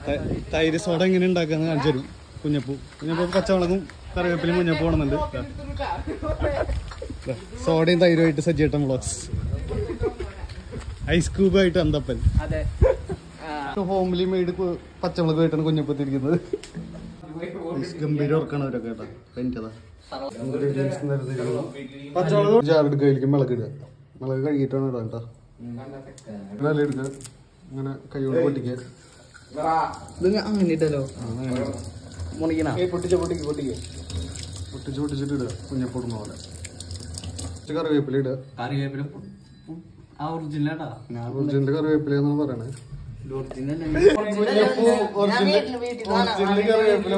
ത- തൈര് സോഡ എങ്ങനെ ഉണ്ടാക്കാന്ന് കാണിച്ചു തരും കുഞ്ഞപ്പൂ കുഞ്ഞപ്പൂ പച്ചമുളകും കറിവേപ്പിലും കുഞ്ഞപ്പൂ ആണെന്നുണ്ട് സോഡയും തൈരുമായിട്ട് സജ്ജേട്ടൻ വ്ളോഗ്സ് ഐസ് ക്യൂബായിട്ട് അന്തപ്പൻ അതെ ഹോംലി മെയ്ഡ് പച്ചമുളകുമായിട്ടാണ് കുഞ്ഞപ്പൂ തിരിക്കുന്നത് ഗംഭീര വർക്കാണ് അവരൊക്കെ കേട്ടോ പെയിന്റതാ പച്ചമുളക് ജാറെടുക്കുക മിളക് ഇടുക മിളക് കഴുകിയിട്ടാണ് ഇടാൻ കേട്ടോ നല്ല എടുക്കുക അങ്ങനെ കൈ കൊണ്ട് പൊട്ടിക്കുക ഇത് അങ്ങനെ ഇട്ടല്ലോ മുണിക്കണ പൊട്ടിച്ച പൊട്ടിക്ക് പൊട്ടിക്കുക പൊട്ടിച്ച് പൊട്ടിച്ചിട്ട് ഇടുക കുഞ്ഞപ്പൊടുന്ന പോലെ കുറച്ച് കറിവേപ്പില ഇടുക കറിവേപ്പില ആ ഒറിജിനലാട്ടാ ഒറിജിനൽ കറിവേപ്പില എന്നാണ് പറയണേ ഒറിജിനൽ ഒറിജിനൽ കറിവേപ്പില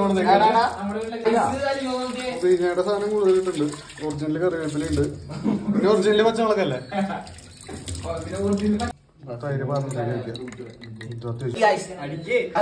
ശ്രീനയുടെ സാധനം കൂടുതലിട്ടുണ്ട് ഒറിജിനൽ കറിവേപ്പില ഉണ്ട് പിന്നെ ഒറിജിനൽ പച്ചമുളകല്ലേ ആ തൈര് പാത്രത്തിലേക്ക് വെക്കുക. ഇത് അത്യാവശ്യം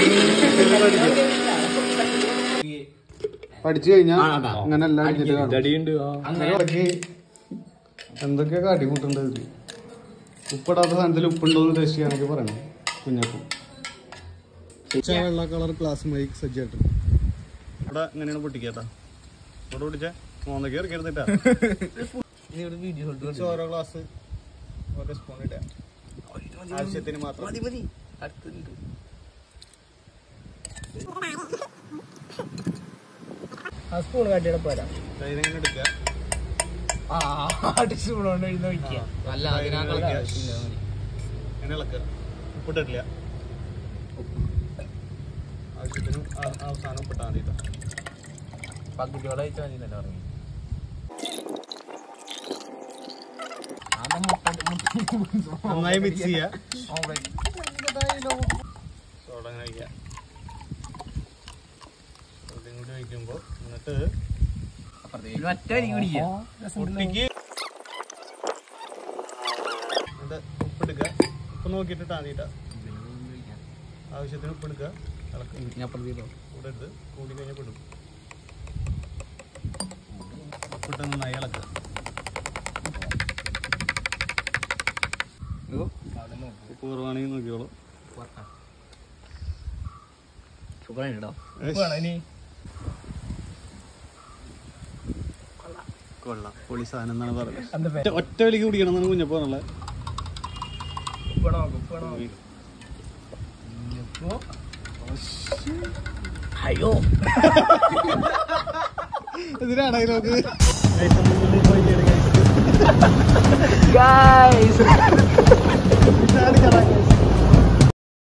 പഠിച്ചു കഴിഞ്ഞാ അങ്ങനെ എല്ലാം അടിച്ചിട്ട് കാണും. അങ്ങനെ ഇളക്കി എന്തൊക്കെയാ കാട്ടിക്കൂട്ടുണ്ട് ഇതില് ഉപ്പിടാത്ത സാധനത്തിൽ ഉപ്പുണ്ടോന്ന് ടേസ്റ്റ് ചെയ്യാനൊക്കെ പറയണം കുഞ്ഞപ്പം വെള്ള കളർ ഗ്ലാസ് മൈക്ക് സജ്ജായിട്ട് ഇവിടെ ഇങ്ങനെയാണ് പൊട്ടിക്കാട്ടാ ഇവിടെ പൊട്ടിച്ച മോന്നൊക്കെ ഇറക്കരുന്നിട്ടാ വീഡിയോ ഓരോ ഗ്ലാസ് ഓരോ സ്പൂൺ ഇടാ ആവശ്യത്തിന് മാത്രം മതി മതി അടുത്തുണ്ട് ആ സ്പൂൺ കാട്ടിയുടെ പോരാ തൈര് ഇങ്ങനെ എടുക്കുക ആ അടി സ്പൂൺ കൊണ്ട് എഴുതി ഒഴിക്കുക അല്ല അതിനകത്ത് ഇങ്ങനെ ഇളക്കുക ഉപ്പിട്ടിട്ടില്ല ആവശ്യത്തിന് ആ- അവസാനം ഉപ്പിട്ടാൽ മതി ട്ടോ. പകുതിയോടെ അയച്ചാൽ മതി പറഞ്ഞു നന്നായി മിക്സ് ചെയ്യുക സോഡ അങ്ങനെ ഒഴിക്കുക സോഡയും കൂടി ഒഴിക്കുമ്പോൾ എന്നിട്ട് ഒറ്റ അരി കുടിക്കുക പൊട്ടിക്ക് എന്നിട്ട് ഉപ്പെടുക്കുക ഉപ്പ് നോക്കിയിട്ട് ഇട്ടാൽ മതിട്ടാ ആവശ്യത്തിന് ഉപ്പെടുക്കുക ഇളക്കുക ഞാൻ പ്രതിയോ കൂടെ എടുത്ത് കൂടി കഴിഞ്ഞാൽ പെടും ഉപ്പിട്ട് നന്നായി ഇളക്കുക ഉപ്പ് കുറവാണെങ്കിൽ നോക്കിയോളൂ സൂപ്പറാണ് കേട്ടോ കൊള്ളാം പൊളി സാധനം എന്നാണ് പറയുന്നത് എന്താ ഒറ്റ- ഒറ്റ വലിക്ക് കുടിക്കണം എന്നാണ് കുഞ്ഞപ്പോ ഉള്ളത് അയ്യോ ഇതിനാണ് ഡയലോഗ് ഗൈസ് ഇതാണ് കഥ